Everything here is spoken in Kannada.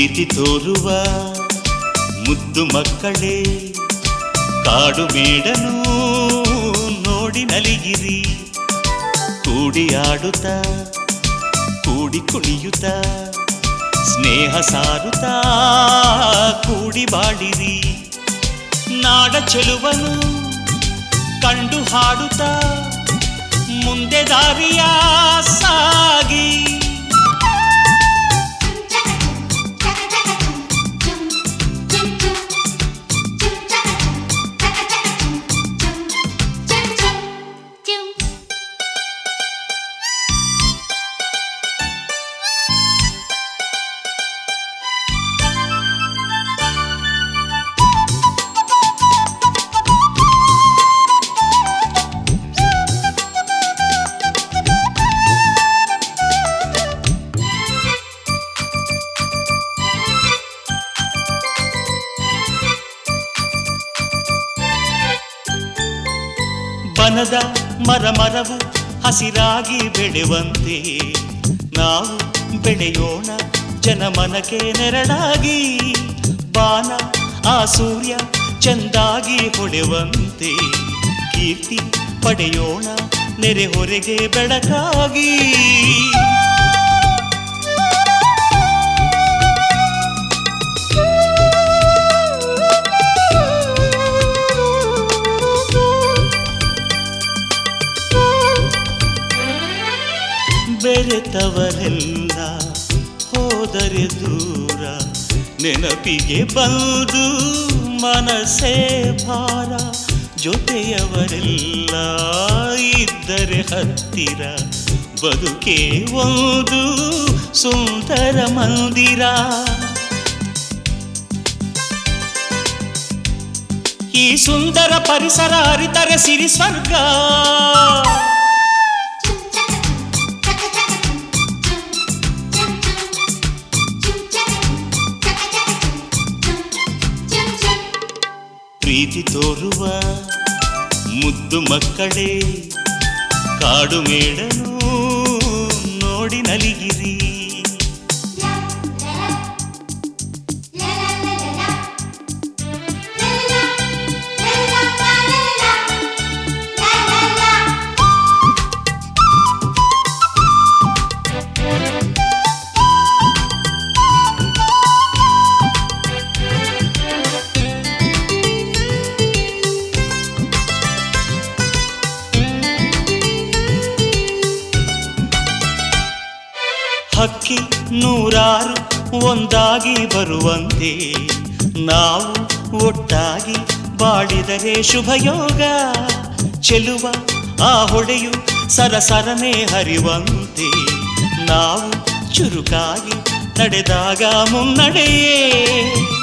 ಪ್ರೀತಿ ತೋರುವ ಮುದ್ದು ಮಕ್ಕಳೇ ಕಾಡು ಮೇಡನು ನೋಡಿ ನಲಿಗಿರಿ ಕೂಡಿ ಆಡುತ್ತಾ ಕೂಡಿ ಕುಣಿಯುತ್ತ ಸ್ನೇಹ ಸಾರುತ್ತಾ ಕೂಡಿ ಬಾಡಿರಿ ನಾಡ ಚೆಲುವನು ಕಂಡು ಹಾಡುತ್ತಾ ಮುಂದೆ ದಾರಿಯ ಸಾಗಿ ಬನದ ಮರ ಮರವು ಹಸಿರಾಗಿ ಬೆಳೆಯುವಂತೆ ನಾವು ಬೆಳೆಯೋಣ ಜನಮನಕ್ಕೆ ನೆರಳಾಗಿ ಬಾನ ಆ ಸೂರ್ಯ ಚೆಂದಾಗಿ ಹೊಳೆವಂತೆ ಕೀರ್ತಿ ಪಡೆಯೋಣ ನೆರೆ ಹೊರೆಗೆ ಬೆಳಕಾಗಿ ಬೆರೆತವರೆಲ್ಲ ಹೋದರೆ ದೂರ ನೆನಪಿಗೆ ಬಂದು ಮನಸ್ಸೇ ಭಾರ ಜೊತೆಯವರೆಲ್ಲ ಇದ್ದರೆ ಹತ್ತಿರ ಬದುಕೆ ಒಂದು ಸುಂದರ ಮಂದಿರ ಈ ಸುಂದರ ಪರಿಸರ ಅರಿತರೆ ಸಿರಿ ಸ್ವರ್ಗ ಪ್ರೀತಿ ತೋರುವ ಮುದ್ದು ಮಕ್ಕಳೇ ಕಾಡು ಮೇಡನು ನೋಡಿ ನಲಿಗಿರಿ ಹಕ್ಕಿ ನೂರಾರು ಒಂದಾಗಿ ಬರುವಂತೆ ನಾವು ಒಟ್ಟಾಗಿ ಬಾಡಿದರೆ ಶುಭಯೋಗ ಚೆಲುವ ಆ ಹೊಡೆಯು ಸರಸರನೆ ಹರಿವಂತೆ ನಾವು ಚುರುಕಾಗಿ ನಡೆದಾಗ ಮುನ್ನಡೆಯೇ